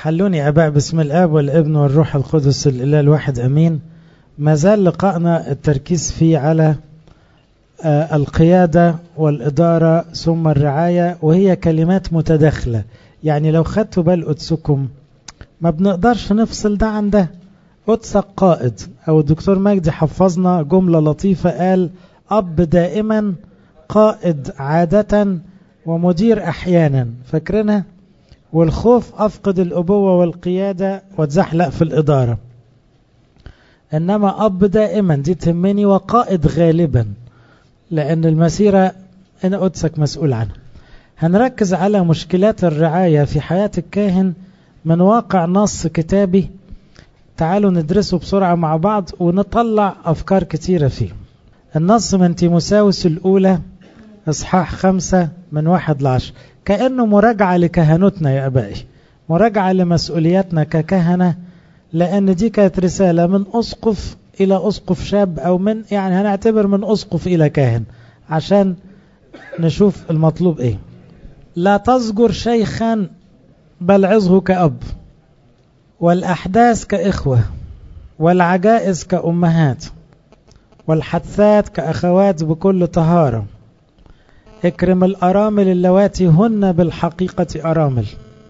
حلوني أباء باسم الآب والابن والروح القدس الإله الواحد أمين ما زال لقائنا التركيز فيه على القيادة والإدارة ثم الرعاية وهي كلمات متداخلة يعني لو خدتوا بال قدسكم ما بنقدرش نفصل ده عن ده قدسك قائد أو الدكتور مجدي حفظنا جملة لطيفة قال أب دائما قائد عادة ومدير أحيانا فاكرينها والخوف أفقد الأبوة والقيادة واتزحلق في الإدارة إنما أب دائما دي تهمني وقائد غالبا لأن المسيرة أنا قدسك مسؤول عنها هنركز على مشكلات الرعاية في حياة الكاهن من واقع نص كتابي تعالوا ندرسه بسرعة مع بعض ونطلع أفكار كتيرة فيه النص من تيموساوس الأولى إصحاح خمسة من واحد لعشر كأنه مراجعة لكهنتنا يا أبائي مراجعة لمسؤولياتنا ككهنة لأن دي كانت رسالة من أسقف إلى أسقف شاب أو من يعني هنعتبر من أسقف إلى كاهن عشان نشوف المطلوب إيه لا تزجر شيخا بل عظه كأب والأحداث كإخوة والعجائز كأمهات والحدثات كأخوات بكل طهارة اكرم الأرامل اللواتي هن بالحقيقة أرامل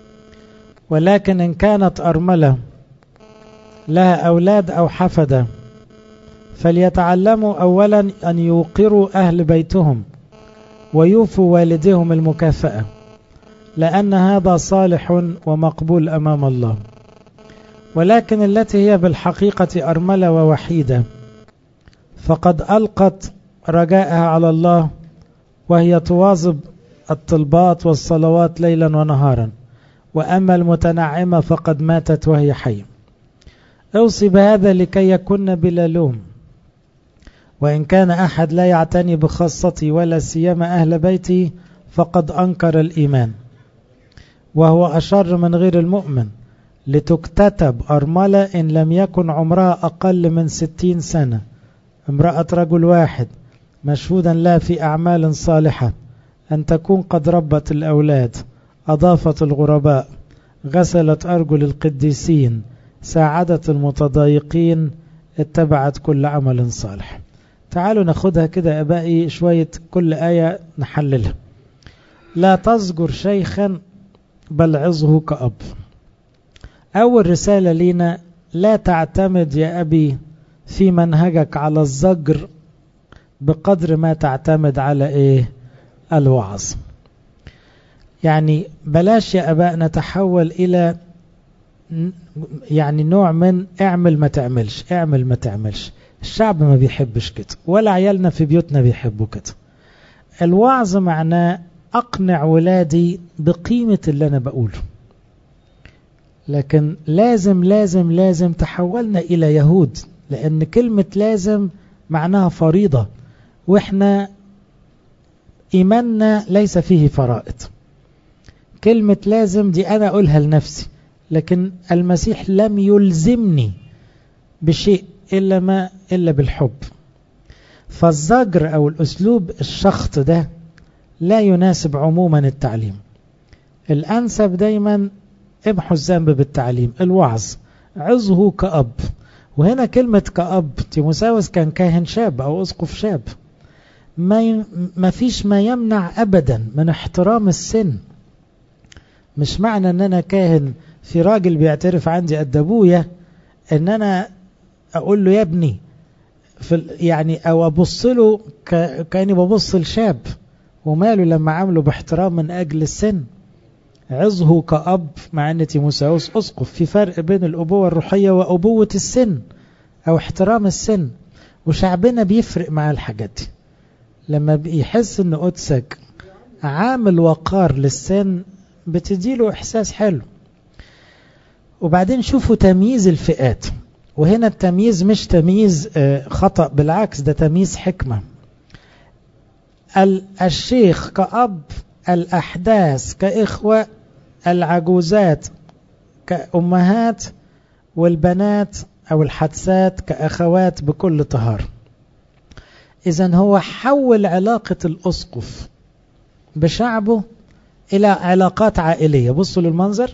ولكن إن كانت أرملة لها أولاد أو حفدة فليتعلموا أولا أن يوقروا أهل بيتهم ويوفوا والديهم المكافأة لأن هذا صالح ومقبول أمام الله ولكن التي هي بالحقيقة أرملة ووحيدة فقد ألقت رجاءها على الله وهي تواظب الطلبات والصلوات ليلا ونهارا وأما المتنعمة فقد ماتت وهي حية اوصي بهذا لكي يكن بلا لوم وإن كان أحد لا يعتني بخاصتي ولا سيما أهل بيتي فقد أنكر الإيمان وهو أشر من غير المؤمن لتكتتب أرملة إن لم يكن عمرها أقل من ستين سنة امرأة رجل واحد مشهودا لا في أعمال صالحة أن تكون قد ربت الأولاد أضافت الغرباء غسلت أرجل القديسين ساعدت المتضايقين اتبعت كل عمل صالح تعالوا ناخدها كده أبائي شوية كل آية نحللها لا تزجر شيخا بل عظه كأب أول رسالة لينا لا تعتمد يا أبي في منهجك على الزجر بقدر ما تعتمد على إيه الوعظ يعني بلاش يا أباء نتحول إلى يعني نوع من اعمل ما تعملش اعمل ما تعملش الشعب ما بيحبش كده ولا عيالنا في بيوتنا بيحبوا كده الوعظ معناه أقنع ولادي بقيمة اللي أنا بقوله لكن لازم لازم لازم تحولنا إلى يهود لأن كلمة لازم معناها فريضة وإحنا إيماننا ليس فيه فرائض كلمة لازم دي أنا أقولها لنفسي لكن المسيح لم يلزمني بشيء إلا ما إلا بالحب فالزجر أو الأسلوب الشخط ده لا يناسب عموما التعليم الأنسب دايما امحوا الذنب بالتعليم الوعظ عظه كأب وهنا كلمة كأب تيموساوس كان كاهن شاب أو أسقف شاب ما, ي... ما فيش ما يمنع أبدا من احترام السن مش معنى ان انا كاهن في راجل بيعترف عندي قد ابويا ان انا اقول له يا ابني في يعني او ابص له ك... كاني ببص لشاب وماله لما عامله باحترام من اجل السن عظه كأب مع ان تيموساوس اسقف في فرق بين الابوه الروحيه وابوه السن او احترام السن وشعبنا بيفرق مع الحاجات دي لما بيحس ان قدسك عامل وقار للسن بتديله احساس حلو وبعدين شوفوا تمييز الفئات وهنا التمييز مش تمييز خطأ بالعكس ده تمييز حكمة الشيخ كأب الأحداث كإخوة العجوزات كأمهات والبنات أو الحدثات كأخوات بكل طهارة إذا هو حول علاقة الأسقف بشعبه إلى علاقات عائلية بصوا للمنظر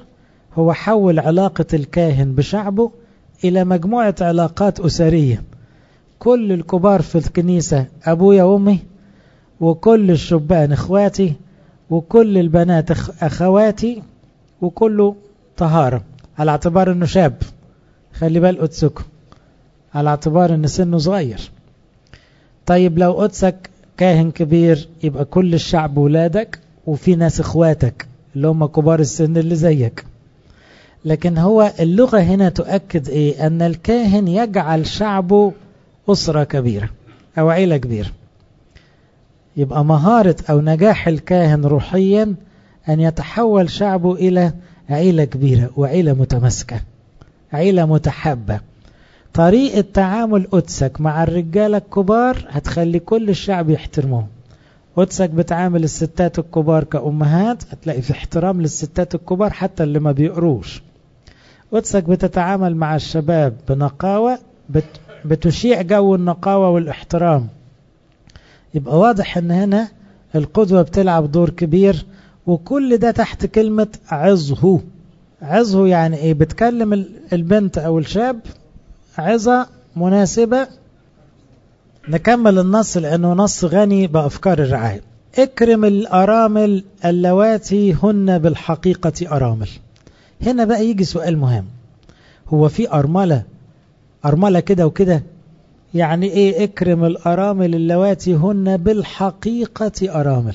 هو حول علاقة الكاهن بشعبه إلى مجموعة علاقات أسرية كل الكبار في الكنيسة أبويا وأمي وكل الشبان إخواتي وكل البنات أخواتي وكله طهارة على اعتبار أنه شاب خلي بال قدسكم على اعتبار أن سنه صغير طيب لو قدسك كاهن كبير يبقى كل الشعب ولادك وفي ناس اخواتك اللي هم كبار السن اللي زيك لكن هو اللغة هنا تؤكد ايه ان الكاهن يجعل شعبه أسرة كبيرة أو عيلة كبيرة يبقى مهارة أو نجاح الكاهن روحيا أن يتحول شعبه إلى عيلة كبيرة وعيلة متماسكة عيلة متحبة طريقة تعامل قدسك مع الرجالة الكبار هتخلي كل الشعب يحترموه قدسك بتعامل الستات الكبار كأمهات هتلاقي في احترام للستات الكبار حتى اللي ما بيقروش قدسك بتتعامل مع الشباب بنقاوة بت بتشيع جو النقاوة والاحترام يبقى واضح ان هنا القدوة بتلعب دور كبير وكل ده تحت كلمة عظه عظه يعني ايه بتكلم البنت او الشاب عظة مناسبة نكمل النص لأنه نص غني بأفكار الرعاية اكرم الأرامل اللواتي هن بالحقيقة أرامل هنا بقى يجي سؤال مهم هو في أرملة أرملة كده وكده يعني ايه اكرم الأرامل اللواتي هن بالحقيقة أرامل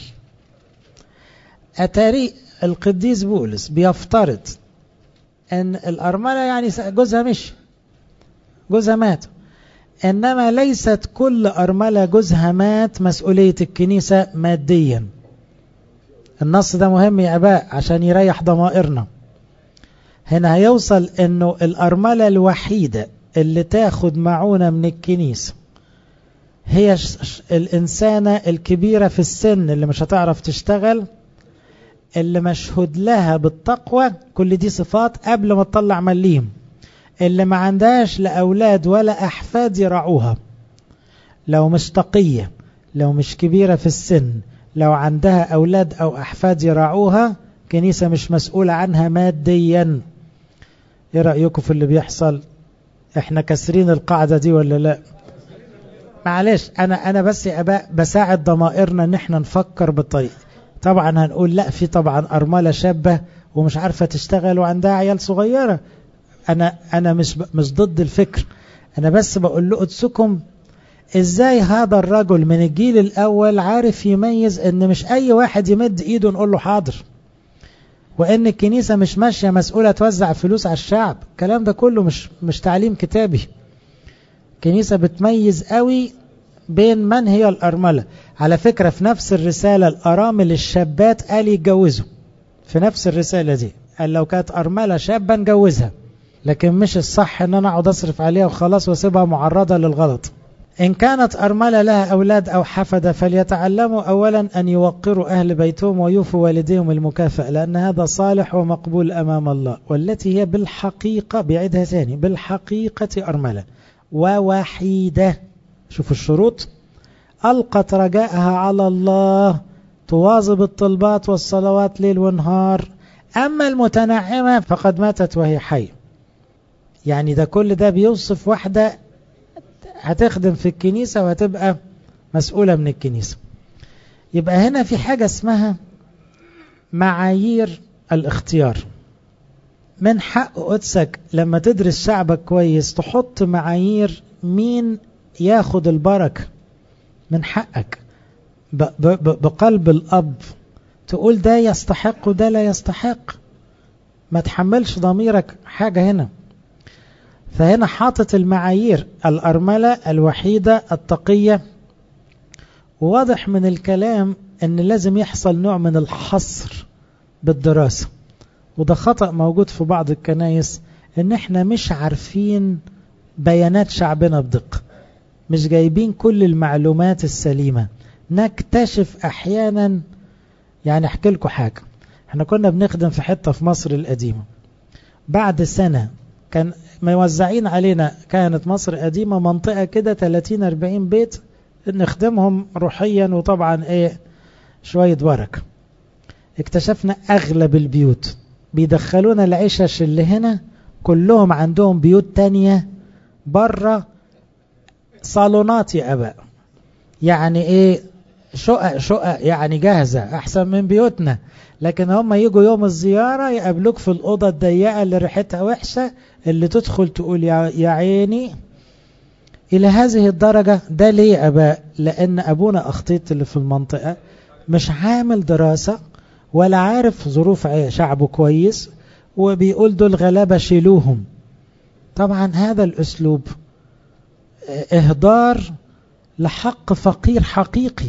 أتاري القديس بولس بيفترض أن الأرملة يعني جوزها مشي جوزها مات إنما ليست كل أرملة جوزها مات مسؤولية الكنيسة ماديا النص ده مهم يا أباء عشان يريح ضمائرنا هنا هيوصل أنه الأرملة الوحيدة اللي تاخد معونة من الكنيسة هي الإنسانة الكبيرة في السن اللي مش هتعرف تشتغل اللي مشهود لها بالتقوى كل دي صفات قبل ما تطلع مليم اللي ما عندهاش لا أولاد ولا أحفاد يرعوها لو مش تقية لو مش كبيرة في السن لو عندها أولاد أو أحفاد يرعوها كنيسة مش مسؤولة عنها ماديا ايه رأيكم في اللي بيحصل احنا كسرين القاعدة دي ولا لا معلش انا انا بس يا اباء بساعد ضمائرنا ان احنا نفكر بالطريقة طبعا هنقول لا في طبعا ارملة شابة ومش عارفة تشتغل وعندها عيال صغيرة انا انا مش مش ضد الفكر انا بس بقول له قدسكم ازاي هذا الرجل من الجيل الاول عارف يميز ان مش اي واحد يمد ايده نقول له حاضر وان الكنيسة مش ماشية مسؤولة توزع فلوس على الشعب الكلام ده كله مش مش تعليم كتابي الكنيسة بتميز قوي بين من هي الأرملة على فكرة في نفس الرسالة الأرامل الشابات قال يتجوزوا في نفس الرسالة دي قال لو كانت أرملة شابة نجوزها لكن مش الصح ان انا اقعد اصرف عليها وخلاص واسيبها معرضة للغلط إن كانت أرملة لها أولاد أو حفدة فليتعلموا أولا أن يوقروا أهل بيتهم ويوفوا والديهم المكافأة لأن هذا صالح ومقبول أمام الله والتي هي بالحقيقة بعيدها ثاني بالحقيقة أرملة ووحيدة شوفوا الشروط ألقت رجاءها على الله تواظب الطلبات والصلوات ليل ونهار أما المتنعمة فقد ماتت وهي حية يعني ده كل ده بيوصف واحدة هتخدم في الكنيسة وهتبقى مسؤولة من الكنيسة يبقى هنا في حاجة اسمها معايير الاختيار من حق قدسك لما تدرس شعبك كويس تحط معايير مين ياخد البركة من حقك بقلب الأب تقول ده يستحق وده لا يستحق ما تحملش ضميرك حاجة هنا فهنا حاطط المعايير الأرملة الوحيدة التقية وواضح من الكلام أن لازم يحصل نوع من الحصر بالدراسة وده خطأ موجود في بعض الكنايس ان احنا مش عارفين بيانات شعبنا بدقة مش جايبين كل المعلومات السليمة نكتشف احيانا يعني احكي لكم حاجة احنا كنا بنخدم في حتة في مصر القديمة بعد سنة كان موزعين علينا كانت مصر قديمة منطقة كده 30-40 بيت نخدمهم روحيا وطبعا ايه شوية بركة اكتشفنا اغلب البيوت بيدخلونا العشش اللي هنا كلهم عندهم بيوت تانية بره صالونات يا أباء يعني إيه شقق شقق يعني جاهزة أحسن من بيوتنا لكن هم يجوا يوم الزيارة يقابلوك في الأوضة الضيقة اللي ريحتها وحشة اللي تدخل تقول يا, يا عيني إلى هذه الدرجة ده ليه أباء لأن أبونا أخطيط اللي في المنطقة مش عامل دراسة ولا عارف ظروف شعبه كويس وبيقول دول غلابة شيلوهم طبعا هذا الأسلوب إهدار لحق فقير حقيقي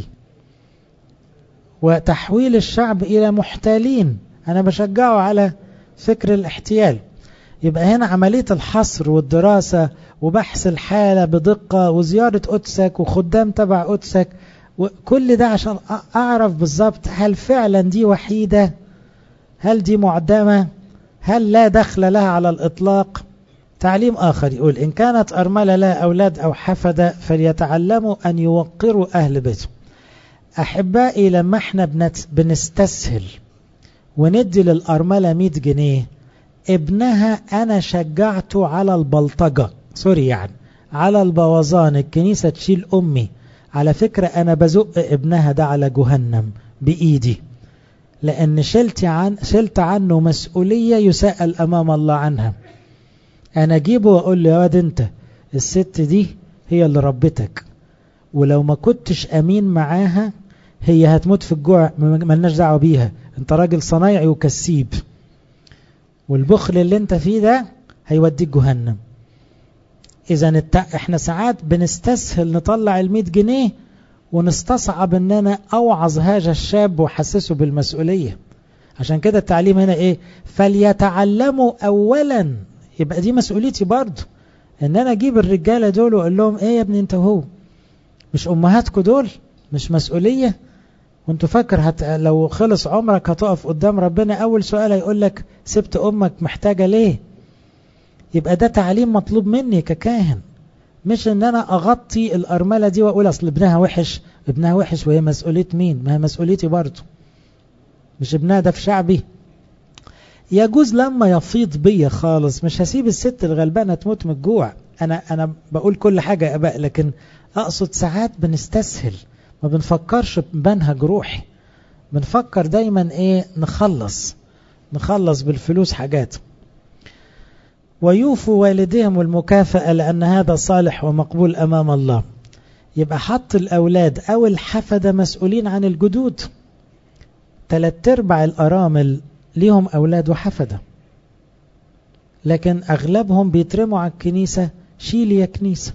وتحويل الشعب إلى محتالين أنا بشجعه على فكر الاحتيال يبقى هنا عملية الحصر والدراسة وبحث الحالة بدقة وزيارة قدسك وخدام تبع قدسك وكل ده عشان أعرف بالظبط هل فعلا دي وحيدة هل دي معدمة هل لا دخل لها على الإطلاق تعليم آخر يقول إن كانت أرملة لها أولاد أو حفدة فليتعلموا أن يوقروا أهل بيتهم أحبائي لما احنا بنت بنستسهل وندي للأرملة 100 جنيه ابنها أنا شجعته على البلطجة سوري يعني على البوظان الكنيسة تشيل أمي على فكرة أنا بزق ابنها ده على جهنم بإيدي لأن شلت, عن شلت عنه مسؤولية يسأل أمام الله عنها أنا أجيبه وأقول له يا واد أنت الست دي هي اللي ربتك ولو ما كنتش أمين معاها هي هتموت في الجوع ملناش دعوة بيها انت راجل صنايعي وكسيب والبخل اللي انت فيه ده هيوديك جهنم اذا الت... احنا ساعات بنستسهل نطلع المية جنيه ونستصعب ان انا اوعظ هذا الشاب واحسسه بالمسؤولية عشان كده التعليم هنا ايه فليتعلموا اولا يبقى دي مسؤوليتي برضه ان انا اجيب الرجالة دول واقول لهم ايه يا ابني انت وهو مش امهاتكم دول مش مسؤولية وانت فاكر هت... لو خلص عمرك هتقف قدام ربنا اول سؤال هيقول لك سبت امك محتاجة ليه يبقى ده تعليم مطلوب مني ككاهن مش ان انا اغطي الارملة دي واقول اصل ابنها وحش ابنها وحش وهي مسؤولية مين ما هي مسؤوليتي برضه مش ابنها ده في شعبي يجوز لما يفيض بيا خالص مش هسيب الست الغلبانة تموت من الجوع انا انا بقول كل حاجة يا اباء لكن اقصد ساعات بنستسهل ما بنفكرش بمنهج روحي بنفكر دايما ايه نخلص نخلص بالفلوس حاجات ويوفوا والديهم المكافأة لأن هذا صالح ومقبول أمام الله يبقى حط الأولاد أو الحفدة مسؤولين عن الجدود تلات ارباع الأرامل ليهم أولاد وحفدة لكن أغلبهم بيترموا على الكنيسة شيل يا كنيسة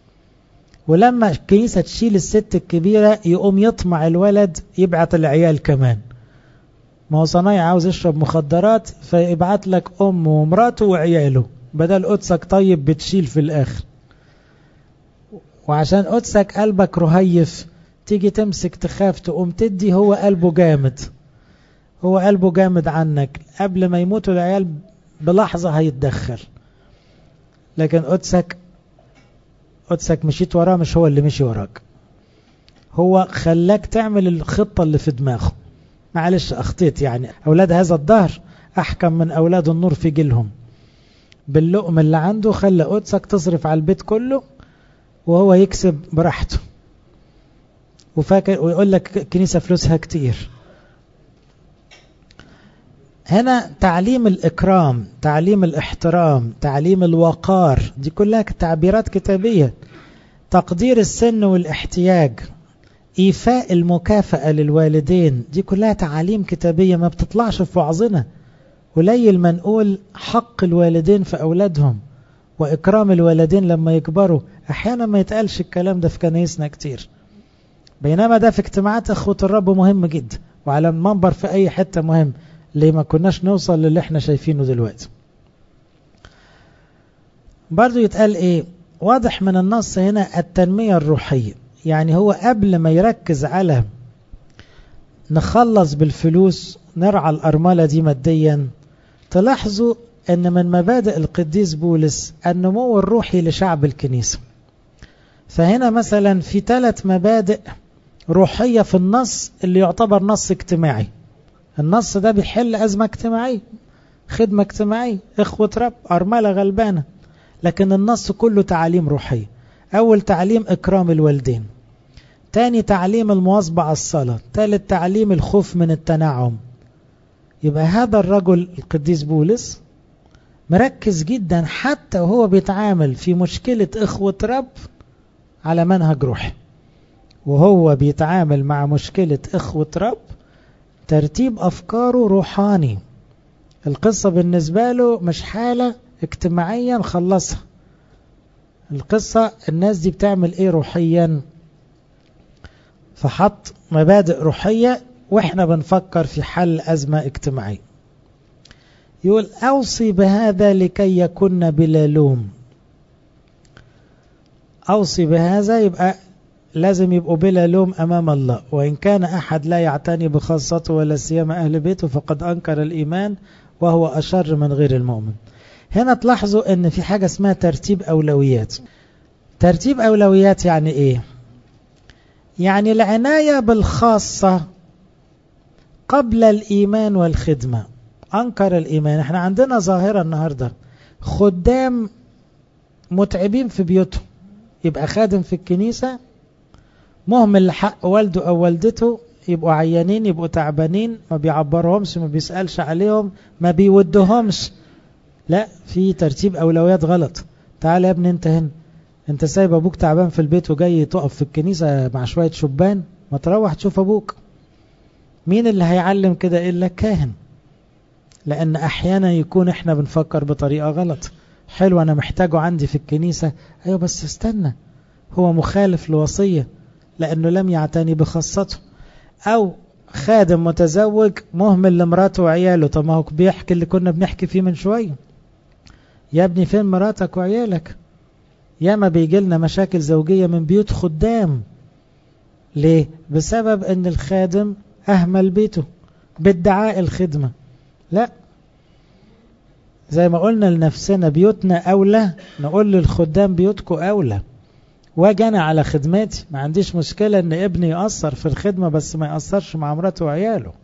ولما الكنيسة تشيل الست الكبيرة يقوم يطمع الولد يبعت العيال كمان ما هو صنايع عاوز يشرب مخدرات فيبعت لك أمه ومراته وعياله بدل قدسك طيب بتشيل في الآخر وعشان قدسك قلبك رهيف تيجي تمسك تخاف تقوم تدي هو قلبه جامد هو قلبه جامد عنك قبل ما يموتوا العيال بلحظة هيتدخل لكن قدسك قدسك مشيت وراه مش هو اللي مشي وراك هو خلاك تعمل الخطة اللي في دماغه معلش أخطيت يعني أولاد هذا الدهر أحكم من أولاد النور في جيلهم باللقم اللي عنده خلى قدسك تصرف على البيت كله وهو يكسب براحته وفاكر ويقول لك الكنيسة فلوسها كتير هنا تعليم الإكرام تعليم الاحترام تعليم الوقار دي كلها تعبيرات كتابية تقدير السن والاحتياج إيفاء المكافأة للوالدين دي كلها تعاليم كتابية ما بتطلعش في وعظنا قليل ما نقول حق الوالدين في أولادهم وإكرام الوالدين لما يكبروا أحيانا ما يتقالش الكلام ده في كنايسنا كتير بينما ده في اجتماعات أخوة الرب مهم جدا وعلى المنبر في أي حتة مهم ليه ما كناش نوصل للي احنا شايفينه دلوقتي برضو يتقال ايه واضح من النص هنا التنمية الروحية يعني هو قبل ما يركز على نخلص بالفلوس نرعى الأرملة دي ماديا تلاحظوا أن من مبادئ القديس بولس النمو الروحي لشعب الكنيسة فهنا مثلا في ثلاث مبادئ روحية في النص اللي يعتبر نص اجتماعي النص ده بيحل أزمة اجتماعية خدمة اجتماعية إخوة رب أرملة غلبانة لكن النص كله تعاليم روحية أول تعليم إكرام الوالدين تاني تعليم المواظبة على الصلاة تالت تعليم الخوف من التنعم يبقى هذا الرجل القديس بولس مركز جدا حتى وهو بيتعامل في مشكلة إخوة رب على منهج روحي وهو بيتعامل مع مشكلة إخوة رب ترتيب أفكاره روحاني القصة بالنسبة له مش حالة اجتماعيا خلصها القصة الناس دي بتعمل ايه روحيا فحط مبادئ روحية واحنا بنفكر في حل أزمة اجتماعية يقول أوصي بهذا لكي يكون بلا لوم أوصي بهذا يبقى لازم يبقوا بلا لوم أمام الله وإن كان أحد لا يعتني بخاصته ولا سيما أهل بيته فقد أنكر الإيمان وهو أشر من غير المؤمن هنا تلاحظوا أن في حاجة اسمها ترتيب أولويات ترتيب أولويات يعني إيه يعني العناية بالخاصة قبل الإيمان والخدمة أنكر الإيمان احنا عندنا ظاهرة النهاردة خدام متعبين في بيوتهم يبقى خادم في الكنيسة مهمل لحق والده أو والدته يبقوا عيانين يبقوا تعبانين ما بيعبرهمش ما بيسألش عليهم ما بيودهمش لا في ترتيب أولويات غلط تعال يا ابني انت هنا انت سايب ابوك تعبان في البيت وجاي تقف في الكنيسة مع شوية شبان ما تروح تشوف ابوك مين اللي هيعلم كده الا كاهن لان احيانا يكون احنا بنفكر بطريقة غلط حلو انا محتاجه عندي في الكنيسة ايوه بس استنى هو مخالف لوصية لانه لم يعتني بخاصته او خادم متزوج مهمل لمراته وعياله طب ما هو بيحكي اللي كنا بنحكي فيه من شوية يا ابني فين مراتك وعيالك ياما بيجي لنا مشاكل زوجية من بيوت خدام ليه بسبب ان الخادم اهمل بيته بادعاء الخدمة لا زي ما قلنا لنفسنا بيوتنا اولى نقول للخدام بيوتكم اولى واجي انا على خدمتي ما عنديش مشكلة ان ابني يأثر في الخدمة بس ما يأثرش مع مراته وعياله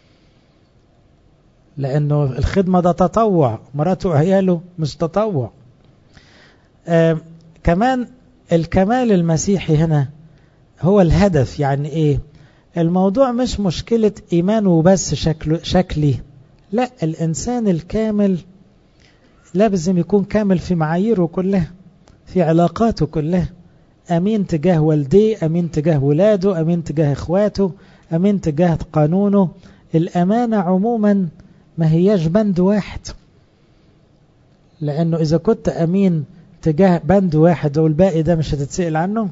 لانه الخدمة ده تطوع مراته وعياله مش تطوع آه كمان الكمال المسيحي هنا هو الهدف يعني ايه الموضوع مش مشكلة ايمان وبس شكله شكلي لا الانسان الكامل لازم يكون كامل في معاييره كلها في علاقاته كلها امين تجاه والديه امين تجاه ولاده امين تجاه اخواته امين تجاه قانونه الامانة عموما ما هياش بند واحد لانه اذا كنت امين تجاه بند واحد والباقي ده مش هتتسأل عنه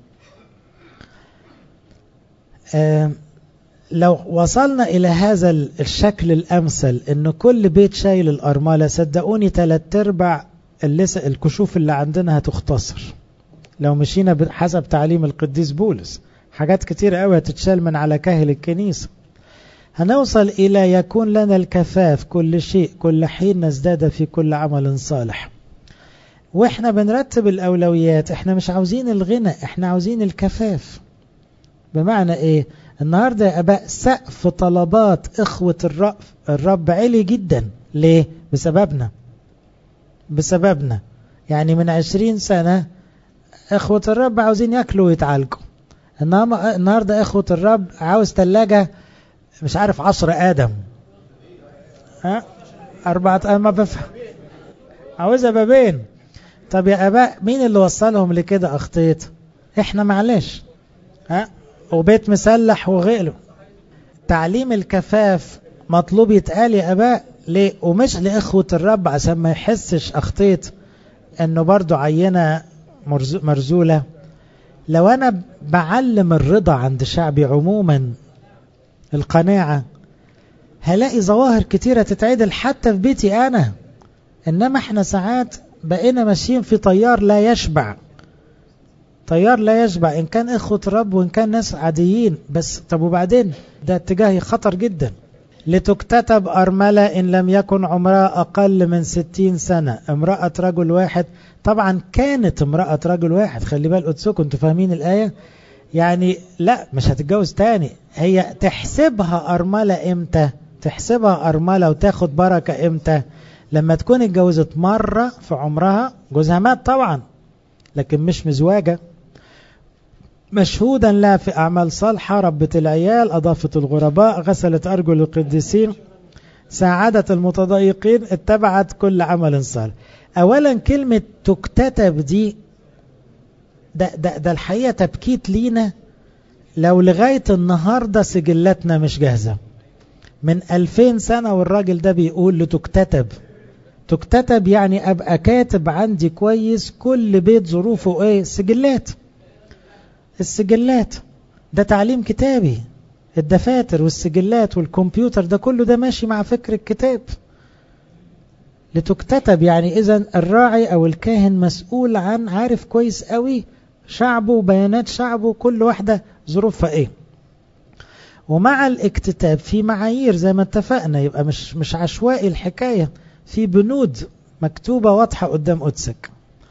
آه لو وصلنا إلى هذا الشكل الأمثل إن كل بيت شايل الأرملة صدقوني تلات أرباع الكشوف اللي عندنا هتختصر لو مشينا حسب تعليم القديس بولس حاجات كتير قوي هتتشال من على كاهل الكنيسة هنوصل إلى يكون لنا الكفاف كل شيء كل حين نزداد في كل عمل صالح واحنا بنرتب الأولويات احنا مش عاوزين الغنى احنا عاوزين الكفاف بمعنى ايه النهاردة يا أباء سقف طلبات إخوة الرب, الرب عالي جدا ليه بسببنا بسببنا يعني من عشرين سنة إخوة الرب عاوزين يأكلوا ويتعالجوا النهاردة إخوة الرب عاوز تلاجة مش عارف عشر آدم ها أربعة ما بفهم عاوزها بابين طب يا أباء مين اللي وصلهم لكده أخطيت احنا معلش ها وبيت مسلح وغيره تعليم الكفاف مطلوب يتقال يا أباء ليه ومش لإخوة الرب عشان ما يحسش أخطيت أنه برضو عينة مرزولة لو أنا بعلم الرضا عند شعبي عموما القناعة هلاقي ظواهر كتيرة تتعدل حتى في بيتي أنا إنما احنا ساعات بقينا ماشيين في طيار لا يشبع طيار لا يشبع إن كان إخوة رب وإن كان ناس عاديين بس طب وبعدين ده اتجاه خطر جدا لتكتتب أرملة إن لم يكن عمرها أقل من ستين سنة امرأة رجل واحد طبعا كانت امرأة رجل واحد خلي بال قدسكم انتوا فاهمين الآية يعني لا مش هتتجوز تاني هي تحسبها أرملة إمتى تحسبها أرملة وتاخد بركة إمتى لما تكون اتجوزت مرة في عمرها جوزها مات طبعا لكن مش مزواجة مشهودا لها في أعمال صالحة ربة العيال أضافت الغرباء غسلت أرجل القديسين ساعدت المتضايقين اتبعت كل عمل صالح أولا كلمة تكتتب دي ده, ده, ده الحقيقة تبكيت لينا لو لغاية النهاردة سجلاتنا مش جاهزة من ألفين سنة والراجل ده بيقول لتكتتب تكتتب يعني أبقى كاتب عندي كويس كل بيت ظروفه ايه سجلات السجلات ده تعليم كتابي الدفاتر والسجلات والكمبيوتر ده كله ده ماشي مع فكر الكتاب لتكتتب يعني إذا الراعي أو الكاهن مسؤول عن عارف كويس قوي شعبه وبيانات شعبه كل واحدة ظروفها ايه ومع الاكتتاب في معايير زي ما اتفقنا يبقى مش مش عشوائي الحكاية في بنود مكتوبة واضحة قدام قدسك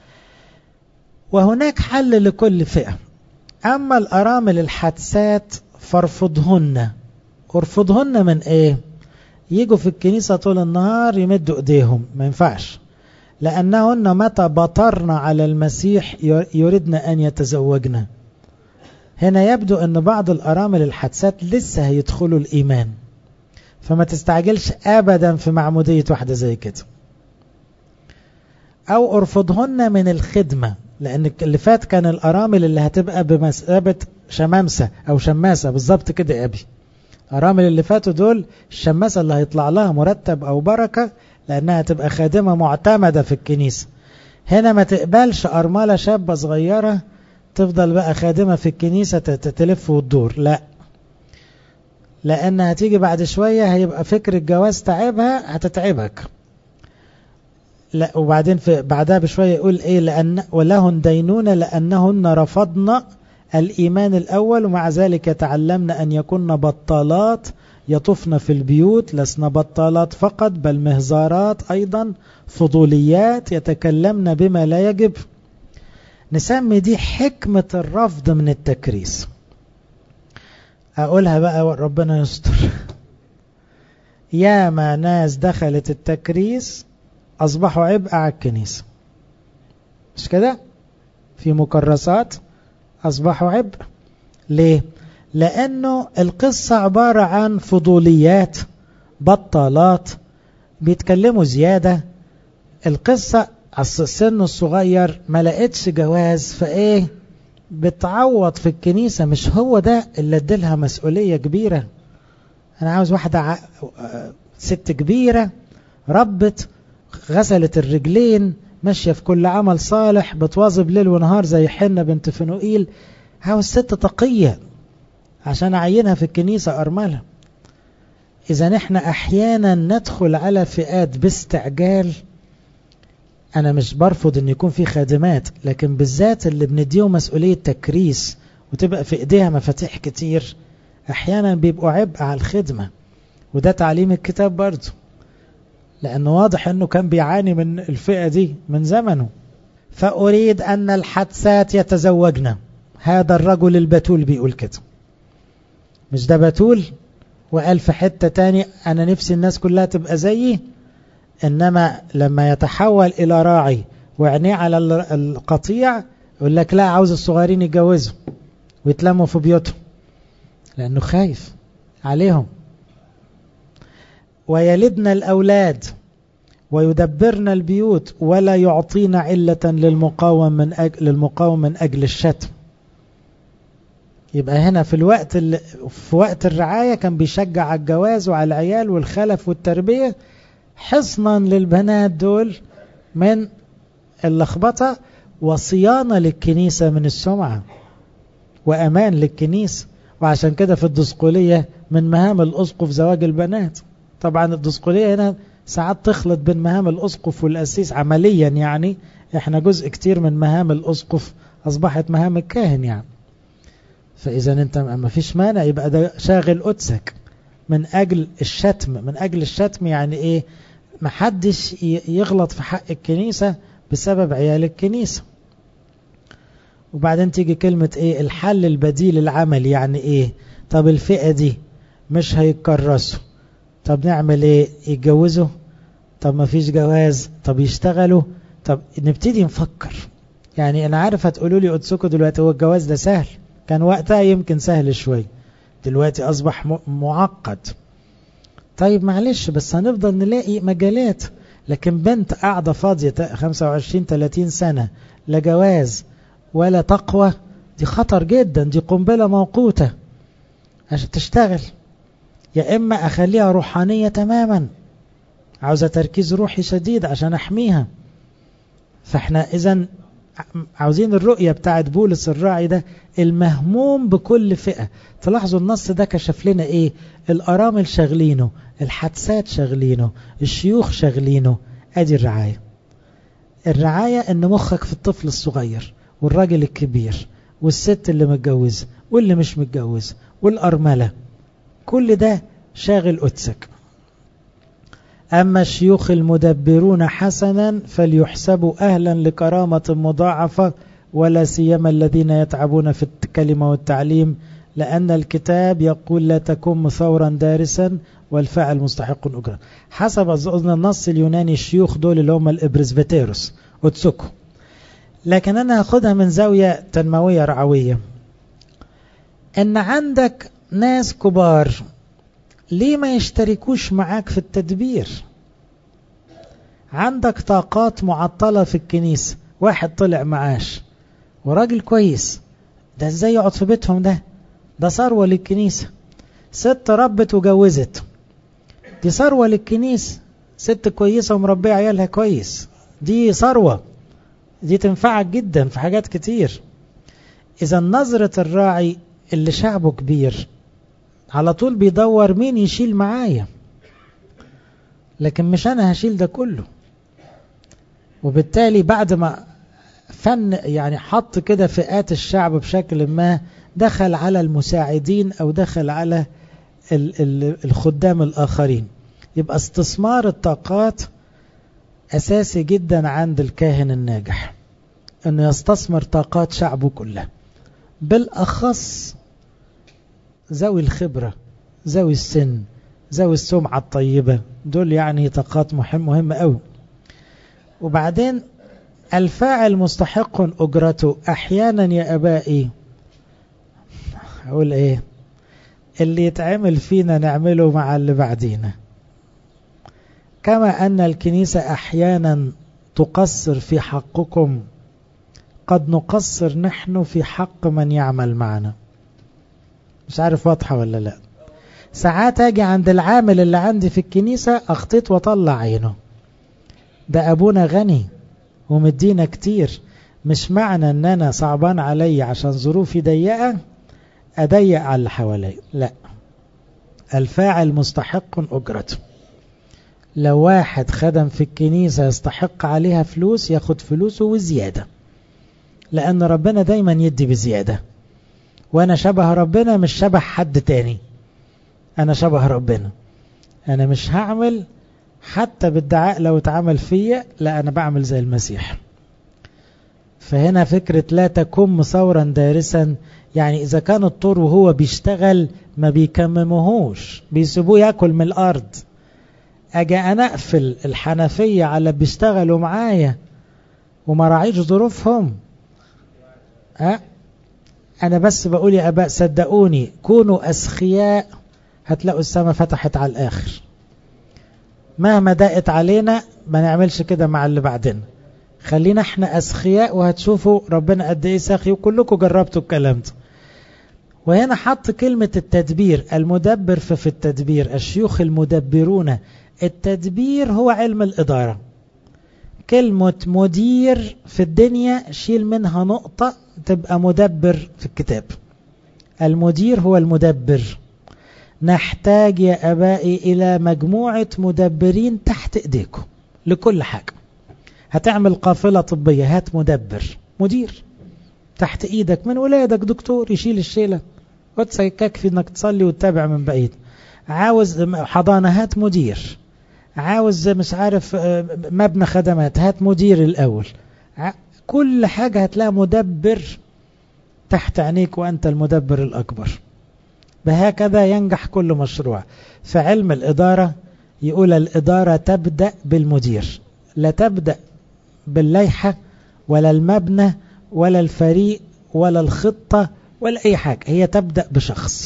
وهناك حل لكل فئة أما الأرامل الحادثات فارفضهن ارفضهن من ايه يجوا في الكنيسة طول النهار يمدوا ايديهم ما ينفعش لأنهن متى بطرن على المسيح يردن أن يتزوجن هنا يبدو أن بعض الأرامل الحادثات لسه هيدخلوا الإيمان فما تستعجلش أبدا في معمودية واحدة زي كده أو أرفضهن من الخدمة لأن اللي فات كان الأرامل اللي هتبقى بمثابة شمامسة أو شماسة بالظبط كده يا أبي الأرامل اللي فاتوا دول الشماسة اللي هيطلع لها مرتب أو بركة لأنها تبقى خادمة معتمدة في الكنيسة هنا ما تقبلش أرملة شابة صغيرة تفضل بقى خادمة في الكنيسة تلف وتدور لا لأن هتيجي بعد شوية هيبقى فكر الجواز تعبها هتتعبك لا وبعدين في بعدها بشوية يقول إيه لأن ولهن دينونة لأنهن رفضن الإيمان الأول ومع ذلك تعلمنا أن يكون بطالات يطفن في البيوت لسنا بطالات فقط بل مهزارات أيضا فضوليات يتكلمن بما لا يجب نسمي دي حكمة الرفض من التكريس أقولها بقى ربنا يستر يا ما ناس دخلت التكريس أصبحوا عبء على الكنيسة مش كده في مكرسات أصبحوا عبء ليه لأنه القصة عبارة عن فضوليات بطالات بيتكلموا زيادة القصة السن الصغير ما لقيتش جواز فايه بتعوض في الكنيسة مش هو ده اللي اديلها مسؤولية كبيرة انا عاوز واحدة ع... ست كبيرة ربت غسلت الرجلين ماشية في كل عمل صالح بتواظب ليل ونهار زي حنة بنت فنوئيل عاوز ست تقية عشان أعينها في الكنيسة أرملة إذا احنا أحيانا ندخل على فئات باستعجال أنا مش برفض أن يكون في خادمات لكن بالذات اللي بنديهم مسؤولية تكريس وتبقى في إيديها مفاتيح كتير أحيانا بيبقوا عبء على الخدمة وده تعليم الكتاب برضه لأنه واضح أنه كان بيعاني من الفئة دي من زمنه فأريد أن الحدثات يتزوجن هذا الرجل البتول بيقول كده مش ده بتول وقال في حتة تاني أنا نفسي الناس كلها تبقى زيي إنما لما يتحول إلى راعي وعينيه على القطيع يقول لك لا عاوز الصغيرين يتجوزوا ويتلموا في بيوتهم لأنه خايف عليهم ويلدن الأولاد ويدبرن البيوت ولا يعطينا علة للمقاوم من أجل, للمقاوم من أجل الشتم يبقى هنا في الوقت اللي في وقت الرعاية كان بيشجع على الجواز وعلى العيال والخلف والتربية حصنا للبنات دول من اللخبطة وصيانة للكنيسة من السمعة وأمان للكنيسة وعشان كده في الدسقولية من مهام الأسقف زواج البنات طبعا الدسقولية هنا ساعات تخلط بين مهام الأسقف والأسيس عمليا يعني احنا جزء كتير من مهام الأسقف أصبحت مهام الكاهن يعني فإذا أنت ما فيش مانع يبقى ده شاغل قدسك من أجل الشتم من أجل الشتم يعني إيه محدش يغلط في حق الكنيسة بسبب عيال الكنيسة وبعدين تيجي كلمة إيه الحل البديل العمل يعني إيه طب الفئة دي مش هيتكرسوا طب نعمل ايه يتجوزوا طب ما فيش جواز طب يشتغلوا طب نبتدي نفكر يعني انا عارف هتقولوا لي قدسكم دلوقتي هو الجواز ده سهل كان وقتها يمكن سهل شوي دلوقتي اصبح معقد طيب معلش بس هنفضل نلاقي مجالات لكن بنت قاعدة فاضية 25 30 سنة لا جواز ولا تقوى دي خطر جدا دي قنبلة موقوتة عشان تشتغل يا إما أخليها روحانية تماما عاوزة تركيز روحي شديد عشان أحميها فإحنا إذا عاوزين الرؤية بتاعت بولس الراعي ده المهموم بكل فئة تلاحظوا النص ده كشف لنا ايه الارامل شغلينه الحدسات شغلينه الشيوخ شغلينه ادي الرعاية الرعاية ان مخك في الطفل الصغير والراجل الكبير والست اللي متجوزة واللي مش متجوز والأرملة كل ده شاغل قدسك أما الشيوخ المدبرون حسنا فليحسبوا أهلا لكرامة مضاعفة ولا سيما الذين يتعبون في الكلمة والتعليم لأن الكتاب يقول لا تكن ثورا دارسا والفاعل مستحق أجرا حسب أظن النص اليوناني الشيوخ دول اللي هم الإبرزبتيروس أتسكو لكن أنا هاخدها من زاوية تنموية رعوية أن عندك ناس كبار ليه ما يشتركوش معاك في التدبير عندك طاقات معطلة في الكنيسة واحد طلع معاش وراجل كويس ده ازاي يقعد في بيتهم ده ده ثروة للكنيسة ست ربت وجوزت دي ثروة للكنيسة ست كويسة ومربية عيالها كويس دي ثروة دي تنفعك جدا في حاجات كتير إذا نظرة الراعي اللي شعبه كبير على طول بيدور مين يشيل معايا لكن مش أنا هشيل ده كله وبالتالي بعد ما فن يعني حط كده فئات الشعب بشكل ما دخل على المساعدين أو دخل على الخدام الآخرين يبقى استثمار الطاقات أساسي جدا عند الكاهن الناجح أنه يستثمر طاقات شعبه كلها بالأخص ذوي الخبرة ذوي السن ذوي السمعة الطيبة دول يعني طاقات مهم مهمة أوي وبعدين الفاعل مستحق أجرته أحيانا يا أبائي أقول إيه اللي يتعمل فينا نعمله مع اللي بعدينا كما أن الكنيسة أحيانا تقصر في حقكم قد نقصر نحن في حق من يعمل معنا مش عارف واضحة ولا لا ساعات أجي عند العامل اللي عندي في الكنيسة أخطيط وطلع عينه ده أبونا غني ومدينا كتير مش معنى ان انا صعبان علي عشان ظروفي ضيقة اضيق على اللي حواليا لا الفاعل مستحق اجرته لو واحد خدم في الكنيسة يستحق عليها فلوس ياخد فلوسه وزيادة لان ربنا دايما يدي بزيادة وانا شبه ربنا مش شبه حد تاني انا شبه ربنا انا مش هعمل حتى بالدعاء لو اتعمل فيا لا أنا بعمل زي المسيح فهنا فكرة لا تكن ثورا دارسا يعني إذا كان الطور وهو بيشتغل ما بيكممهوش بيسيبوه ياكل من الأرض أجي أنا أقفل الحنفية على بيشتغلوا معايا وما راعيش ظروفهم أه؟ أنا بس بقول يا أباء صدقوني كونوا أسخياء هتلاقوا السماء فتحت على الآخر مهما ضاقت علينا ما نعملش كده مع اللي بعدنا خلينا احنا أسخياء وهتشوفوا ربنا قد ايه ساخي وكلكم جربتوا الكلام ده وهنا حط كلمة التدبير المدبر ففي التدبير الشيوخ المدبرون التدبير هو علم الإدارة كلمة مدير في الدنيا شيل منها نقطة تبقى مدبر في الكتاب المدير هو المدبر نحتاج يا أبائي إلى مجموعة مدبرين تحت إيديكم لكل حاجة هتعمل قافلة طبية هات مدبر مدير تحت إيدك من ولادك دكتور يشيل الشيلة وتسيكك في إنك تصلي وتتابع من بعيد عاوز حضانة هات مدير عاوز مش عارف مبنى خدمات هات مدير الأول كل حاجة هتلاقي مدبر تحت عينيك وأنت المدبر الأكبر بهكذا ينجح كل مشروع في علم الإدارة يقول الإدارة تبدأ بالمدير لا تبدأ بالليحة ولا المبنى ولا الفريق ولا الخطة ولا أي حاجة هي تبدأ بشخص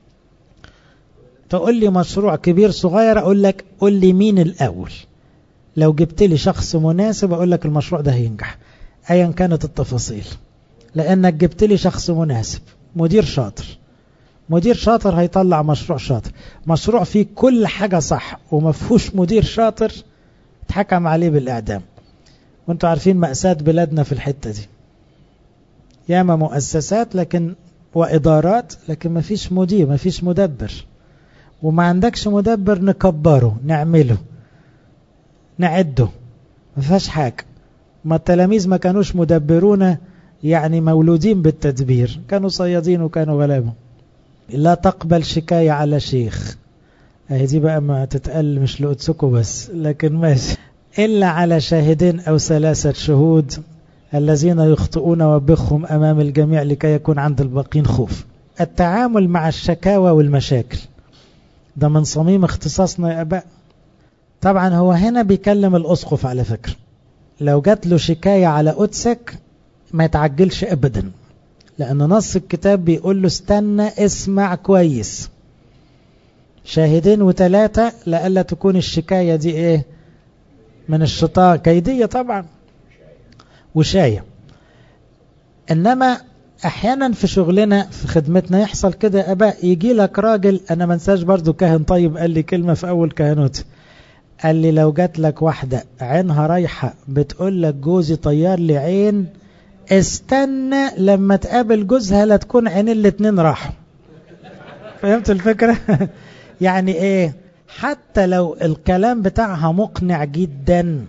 تقول لي مشروع كبير صغير أقول لك قول لي مين الأول لو جبت لي شخص مناسب أقول لك المشروع ده هينجح أيا كانت التفاصيل لأنك جبت لي شخص مناسب مدير شاطر مدير شاطر هيطلع مشروع شاطر مشروع فيه كل حاجة صح وما فيهوش مدير شاطر اتحكم عليه بالإعدام وانتوا عارفين مأساة بلادنا في الحتة دي ياما مؤسسات لكن وإدارات لكن ما فيش مدير ما فيش مدبر وما عندكش مدبر نكبره نعمله نعده ما فيهاش حاجة ما التلاميذ ما كانوش مدبرون يعني مولودين بالتدبير كانوا صيادين وكانوا غلابة لا تقبل شكاية على شيخ اهي دي بقى ما تتقل مش لقدسكم بس لكن ماشي إلا على شاهدين أو ثلاثة شهود الذين يخطئون وبخهم أمام الجميع لكي يكون عند الباقين خوف التعامل مع الشكاوى والمشاكل ده من صميم اختصاصنا يا أباء طبعا هو هنا بيكلم الأسقف على فكرة لو جات له شكاية على قدسك ما يتعجلش أبدا لأن نص الكتاب بيقول له استنى اسمع كويس شاهدين وثلاثة لألا تكون الشكاية دي ايه من الشيطان كيدية طبعا وشاية انما احيانا في شغلنا في خدمتنا يحصل كده يا اباء يجي لك راجل انا ما انساش برضو كاهن طيب قال لي كلمة في اول كهنوت قال لي لو جات لك واحدة عينها رايحة بتقول لك جوزي طيار لي عين استنى لما تقابل جوزها لا تكون عين الاتنين راحوا فهمت الفكرة يعني ايه حتى لو الكلام بتاعها مقنع جدا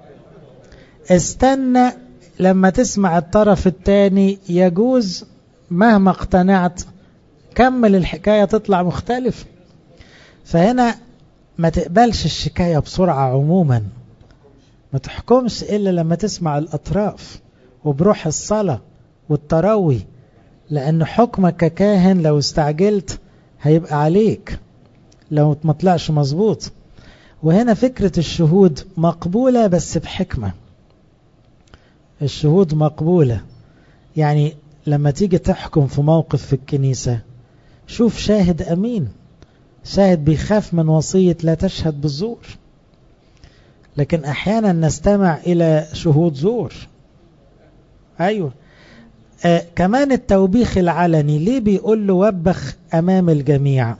استنى لما تسمع الطرف الثاني يجوز مهما اقتنعت كمل الحكاية تطلع مختلف فهنا ما تقبلش الشكاية بسرعة عموما ما تحكمش إلا لما تسمع الأطراف وبروح الصلاة والتروي لأن حكمك ككاهن لو استعجلت هيبقى عليك لو ما طلعش مظبوط وهنا فكرة الشهود مقبولة بس بحكمة الشهود مقبولة يعني لما تيجي تحكم في موقف في الكنيسة شوف شاهد أمين شاهد بيخاف من وصية لا تشهد بالزور لكن أحيانا نستمع إلى شهود زور أيوة آه كمان التوبيخ العلني ليه بيقول له وبخ أمام الجميع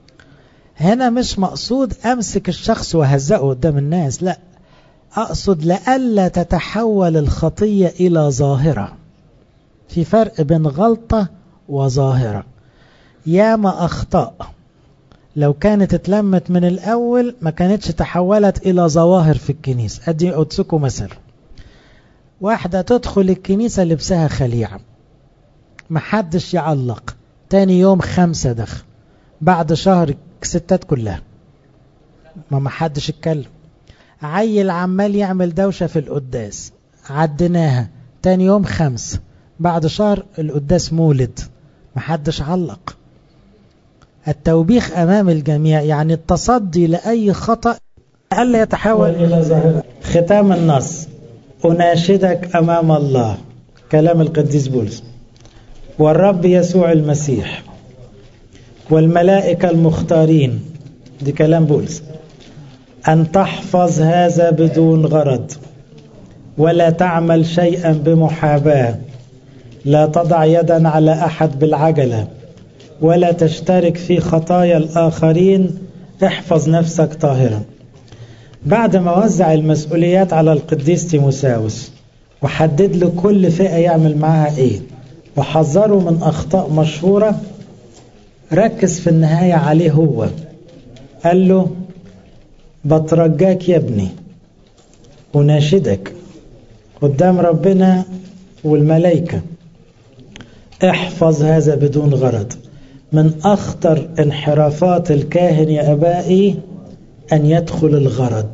هنا مش مقصود أمسك الشخص وهزقه قدام الناس لا أقصد لألا تتحول الخطية إلى ظاهرة في فرق بين غلطة وظاهرة ياما أخطاء لو كانت اتلمت من الأول ما كانتش تحولت إلى ظواهر في الكنيسة أدي أتسكوا مثل واحدة تدخل الكنيسة لبسها خليعة محدش يعلق تاني يوم خمسة دخل بعد شهر ستات كلها ما محدش اتكلم عيل عمال يعمل دوشة في القداس عدناها تاني يوم خمس بعد شهر القداس مولد محدش علق التوبيخ أمام الجميع يعني التصدي لأي خطأ ألا يتحول إلى ظاهرة ختام النص أناشدك أمام الله كلام القديس بولس والرب يسوع المسيح والملائكة المختارين دي كلام بولس أن تحفظ هذا بدون غرض ولا تعمل شيئا بمحاباة لا تضع يدا على أحد بالعجلة ولا تشترك في خطايا الآخرين احفظ نفسك طاهرا بعد ما وزع المسؤوليات على القديس تيموساوس وحدد له كل فئة يعمل معها ايه وحذره من أخطاء مشهورة ركز في النهاية عليه هو قال له بترجاك يا ابني وناشدك قدام ربنا والملائكة احفظ هذا بدون غرض من أخطر انحرافات الكاهن يا أبائي أن يدخل الغرض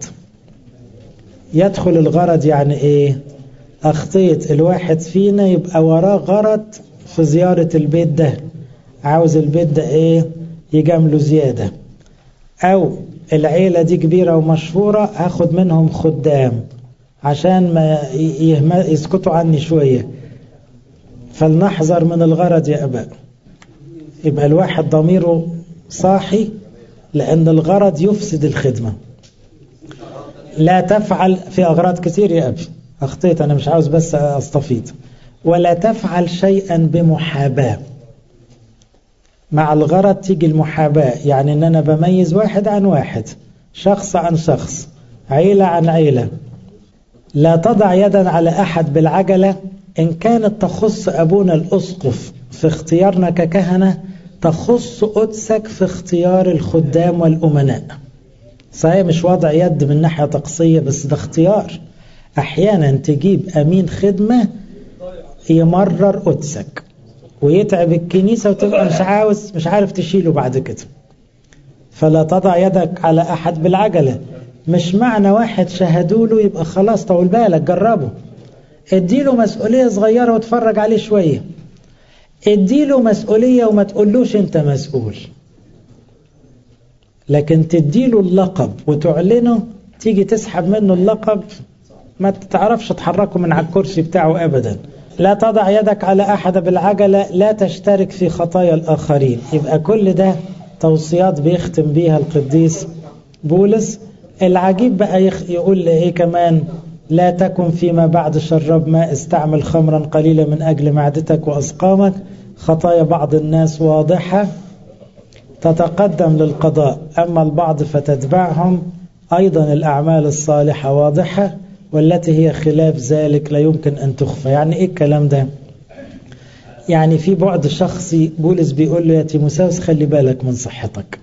يدخل الغرض يعني إيه أخطية الواحد فينا يبقى وراه غرض في زيارة البيت ده عاوز البيت ده إيه يجاملوا زيادة أو العيلة دي كبيرة ومشهورة هاخد منهم خدام عشان ما يسكتوا عني شوية فلنحذر من الغرض يا أباء يبقى الواحد ضميره صاحي لأن الغرض يفسد الخدمة لا تفعل في أغراض كتير يا أبي أخطيت أنا مش عاوز بس أستفيد ولا تفعل شيئا بمحاباة مع الغرض تيجي المحاباة يعني أن أنا بميز واحد عن واحد شخص عن شخص عيلة عن عيلة لا تضع يدا على أحد بالعجلة إن كانت تخص أبونا الأسقف في اختيارنا ككهنة تخص قدسك في اختيار الخدام والأمناء صحيح مش وضع يد من ناحية تقصية بس ده اختيار أحيانا تجيب أمين خدمة يمرر قدسك ويتعب الكنيسة وتبقى مش عاوز مش عارف تشيله بعد كده فلا تضع يدك على أحد بالعجلة مش معنى واحد شهدوا له يبقى خلاص طول بالك جربه اديله مسؤولية صغيرة واتفرج عليه شوية اديله مسؤولية وما تقولوش انت مسؤول لكن تديله اللقب وتعلنه تيجي تسحب منه اللقب ما تعرفش تحركه من على الكرسي بتاعه أبدا لا تضع يدك على أحد بالعجلة لا تشترك في خطايا الآخرين يبقى كل ده توصيات بيختم بيها القديس بولس العجيب بقى يقول لي ايه كمان لا تكن فيما بعد شرب ماء استعمل خمرا قليلا من أجل معدتك وأسقامك خطايا بعض الناس واضحة تتقدم للقضاء أما البعض فتتبعهم أيضا الأعمال الصالحة واضحة والتي هي خلاف ذلك لا يمكن أن تخفى يعني إيه الكلام ده يعني في بعد شخصي بولس بيقول له يا تيموساوس خلي بالك من صحتك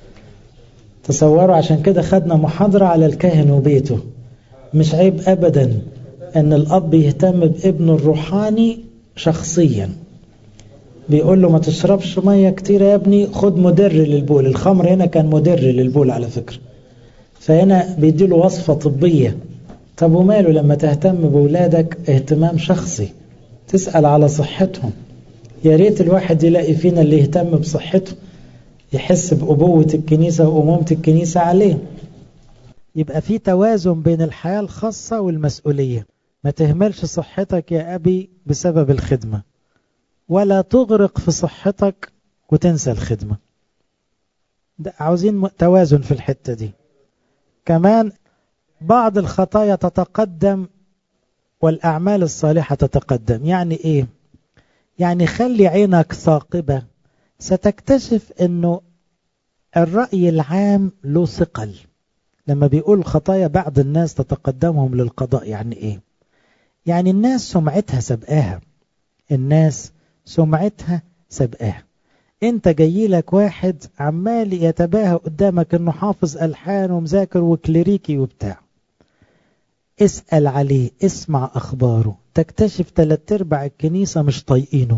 تصوروا عشان كده خدنا محاضرة على الكاهن وبيته مش عيب أبدا أن الأب يهتم بابنه الروحاني شخصيا بيقول له ما تشربش مية كتير يا ابني خد مدر للبول الخمر هنا كان مدر للبول على فكرة فهنا بيديله وصفة طبية طب وماله لما تهتم بولادك اهتمام شخصي تسأل على صحتهم يا ريت الواحد يلاقي فينا اللي يهتم بصحته يحس بأبوة الكنيسة وأمومة الكنيسة عليه يبقى في توازن بين الحياة الخاصة والمسؤولية ما تهملش صحتك يا أبي بسبب الخدمة ولا تغرق في صحتك وتنسى الخدمة ده عاوزين توازن في الحتة دي كمان بعض الخطايا تتقدم والأعمال الصالحة تتقدم يعني إيه؟ يعني خلي عينك ثاقبة ستكتشف أنه الرأي العام له ثقل لما بيقول خطايا بعض الناس تتقدمهم للقضاء يعني إيه؟ يعني الناس سمعتها سبقاها الناس سمعتها سبقاها انت جاي لك واحد عمال يتباهى قدامك انه حافظ الحان ومذاكر وكليريكي وبتاع اسأل عليه اسمع اخباره تكتشف تلات ارباع الكنيسة مش طايقينه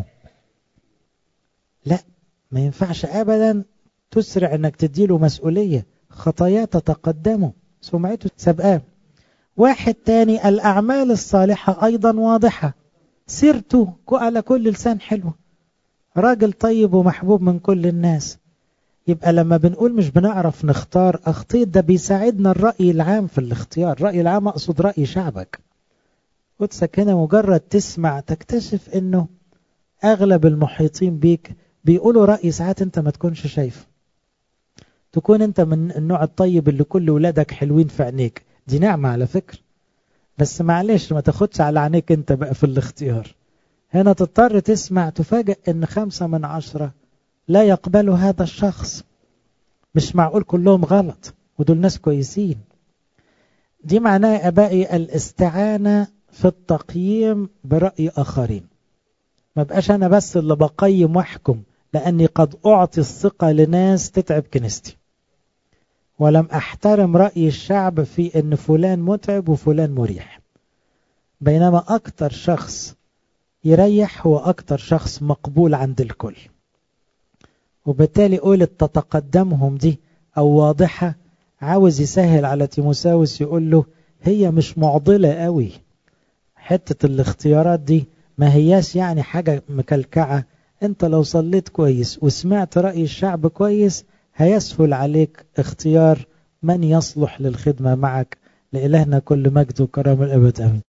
لا ما ينفعش ابدا تسرع انك تديله مسؤولية خطاياه تتقدمه سمعته سبقاه واحد تاني الاعمال الصالحة ايضا واضحة سيرته على كل لسان حلوة راجل طيب ومحبوب من كل الناس يبقى لما بنقول مش بنعرف نختار أخطيط ده بيساعدنا الرأي العام في الاختيار الرأي العام أقصد رأي شعبك قدسك هنا مجرد تسمع تكتشف انه اغلب المحيطين بيك بيقولوا رأي ساعات انت ما تكونش شايف تكون انت من النوع الطيب اللي كل ولادك حلوين في عينيك دي نعمة على فكرة بس معلش ما تاخدش على عينيك انت بقى في الاختيار هنا تضطر تسمع تفاجأ ان خمسة من عشرة لا يقبلوا هذا الشخص مش معقول كلهم غلط ودول ناس كويسين دي معناه أبائي الاستعانة في التقييم برأي آخرين ما بقاش أنا بس اللي بقيم واحكم لأني قد أعطي الثقة لناس تتعب كنيستي ولم أحترم رأي الشعب في أن فلان متعب وفلان مريح بينما أكتر شخص يريح هو أكتر شخص مقبول عند الكل وبالتالي قولة تتقدمهم دي أو واضحة عاوز يسهل على تيموساوس يقول له هي مش معضلة قوي حتة الاختيارات دي ما هياش يعني حاجة مكلكعة انت لو صليت كويس وسمعت رأي الشعب كويس هيسهل عليك اختيار من يصلح للخدمة معك لإلهنا كل مجد وكرم الأبد أمين